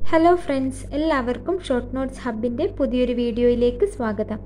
hello friends എല്ലാവർക്കും short notes ഹബിൻ്റെ പുതിയൊരു വീഡിയോയിലേക്ക് സ്വാഗതം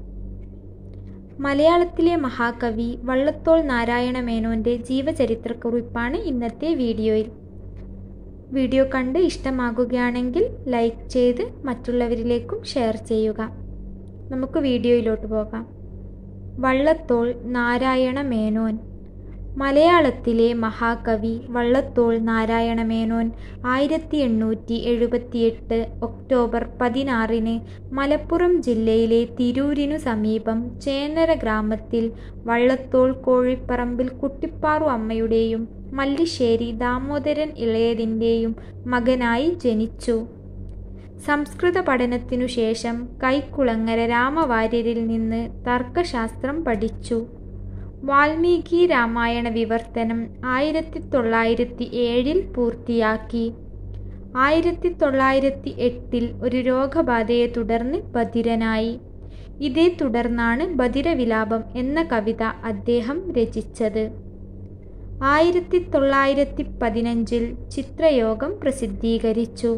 മലയാളത്തിലെ മഹാകവി വള്ളത്തോൾ നാരായണ മേനോൻ്റെ ജീവചരിത്രക്കുറിപ്പാണ് ഇന്നത്തെ വീഡിയോയിൽ വീഡിയോ കണ്ട് ഇഷ്ടമാകുകയാണെങ്കിൽ ലൈക്ക് ചെയ്ത് മറ്റുള്ളവരിലേക്കും ഷെയർ ചെയ്യുക നമുക്ക് വീഡിയോയിലോട്ട് പോകാം വള്ളത്തോൾ നാരായണ മേനോൻ മലയാളത്തിലെ മഹാകവി വള്ളത്തോൾ നാരായണ മേനോൻ ആയിരത്തി എണ്ണൂറ്റി എഴുപത്തിയെട്ട് ഒക്ടോബർ പതിനാറിന് മലപ്പുറം ജില്ലയിലെ തിരൂരിനു സമീപം ചേന്നര ഗ്രാമത്തിൽ വള്ളത്തോൾ കോഴിപ്പറമ്പിൽ കുട്ടിപ്പാറു അമ്മയുടെയും മല്ലിശ്ശേരി ദാമോദരൻ ഇളയതിൻ്റെയും മകനായി ജനിച്ചു സംസ്കൃത പഠനത്തിനു ശേഷം കൈക്കുളങ്ങര രാമവാര്യരിൽ നിന്ന് തർക്കശാസ്ത്രം പഠിച്ചു വാൽമീകി രാമായണ വിവർത്തനം ആയിരത്തി തൊള്ളായിരത്തി ഏഴിൽ പൂർത്തിയാക്കി ആയിരത്തി തൊള്ളായിരത്തി എട്ടിൽ ഒരു രോഗബാധയെ തുടർന്ന് ബധിരനായി ഇതേ തുടർന്നാണ് ബധിരവിലാപം എന്ന കവിത അദ്ദേഹം രചിച്ചത് ആയിരത്തി തൊള്ളായിരത്തി പതിനഞ്ചിൽ ചിത്രയോഗം പ്രസിദ്ധീകരിച്ചു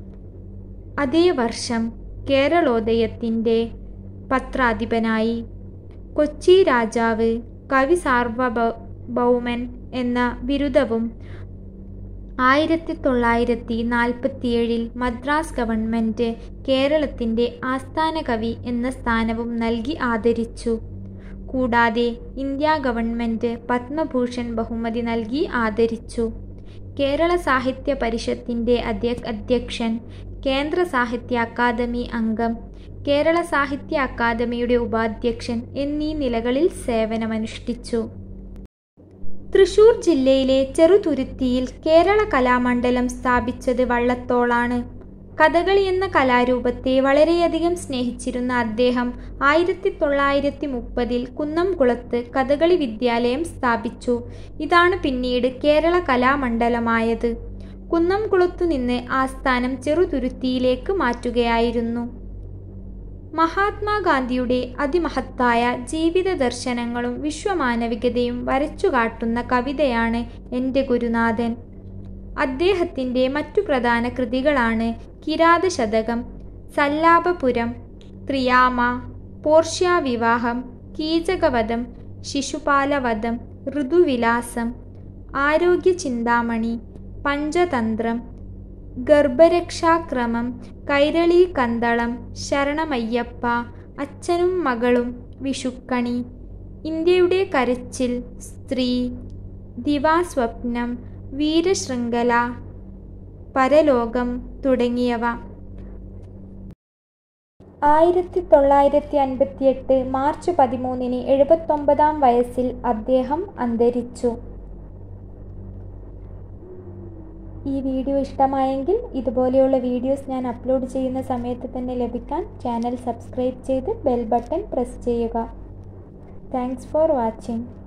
അതേ വർഷം കേരളോദയത്തിൻ്റെ പത്രാധിപനായി കൊച്ചി രാജാവ് കവി സാർവഭൗമൻ എന്ന ബിരുദവും ആയിരത്തി തൊള്ളായിരത്തി നാൽപ്പത്തിയേഴിൽ മദ്രാസ് ഗവൺമെൻറ് കേരളത്തിൻ്റെ ആസ്ഥാന കവി എന്ന സ്ഥാനവും നൽകി ആദരിച്ചു കൂടാതെ ഇന്ത്യ ഗവൺമെൻറ് പത്മഭൂഷൺ ബഹുമതി നൽകി ആദരിച്ചു കേരള സാഹിത്യ പരിഷത്തിൻ്റെ അധ്യക്ഷൻ കേന്ദ്ര സാഹിത്യ അക്കാദമി അംഗം കേരള സാഹിത്യ അക്കാദമിയുടെ ഉപാധ്യക്ഷൻ എന്നീ നിലകളിൽ സേവനമനുഷ്ഠിച്ചു തൃശൂർ ജില്ലയിലെ ചെറുതുരുത്തിയിൽ കേരള കലാമണ്ഡലം സ്ഥാപിച്ചത് വള്ളത്തോളാണ് കഥകളി എന്ന കലാരൂപത്തെ വളരെയധികം സ്നേഹിച്ചിരുന്ന അദ്ദേഹം ആയിരത്തി തൊള്ളായിരത്തി മുപ്പതിൽ കുന്നംകുളത്ത് കഥകളി വിദ്യാലയം സ്ഥാപിച്ചു ഇതാണ് പിന്നീട് കേരള കലാമണ്ഡലമായത് കുന്നംകുളത്തു നിന്ന് ആസ്ഥാനം ചെറുതുരുത്തിയിലേക്ക് മാറ്റുകയായിരുന്നു മഹാത്മാഗാന്ധിയുടെ അതിമഹത്തായ ജീവിത ദർശനങ്ങളും വിശ്വമാനവികതയും വരച്ചുകാട്ടുന്ന കവിതയാണ് എൻ്റെ ഗുരുനാഥൻ അദ്ദേഹത്തിൻ്റെ മറ്റു പ്രധാന കൃതികളാണ് കിരാതശതകം സല്ലാപപുരം ത്രിയാമ പോർഷ്യാവിവാഹം കീചകവധം ശിശുപാലവധം ഋതുവിലാസം ആരോഗ്യചിന്താമണി പഞ്ചതന്ത്രം ഗർഭരക്ഷാക്രമം കൈരളി കന്തളം ശരണമയ്യപ്പ അച്ഛനും മകളും വിഷുക്കണി ഇന്ത്യയുടെ കരച്ചിൽ സ്ത്രീ ദിവാസ്വപ്നം വീരശൃംഖല പരലോകം തുടങ്ങിയവ ആയിരത്തി തൊള്ളായിരത്തി അൻപത്തിയെട്ട് മാർച്ച് പതിമൂന്നിന് എഴുപത്തൊമ്പതാം വയസ്സിൽ അദ്ദേഹം അന്തരിച്ചു ഈ വീഡിയോ ഇഷ്ടമായെങ്കിൽ ഇതുപോലെയുള്ള വീഡിയോസ് ഞാൻ അപ്ലോഡ് ചെയ്യുന്ന സമയത്ത് തന്നെ ലഭിക്കാൻ ചാനൽ സബ്സ്ക്രൈബ് ചെയ്ത് ബെൽ ബട്ടൺ പ്രസ് ചെയ്യുക താങ്ക്സ് ഫോർ വാച്ചിങ്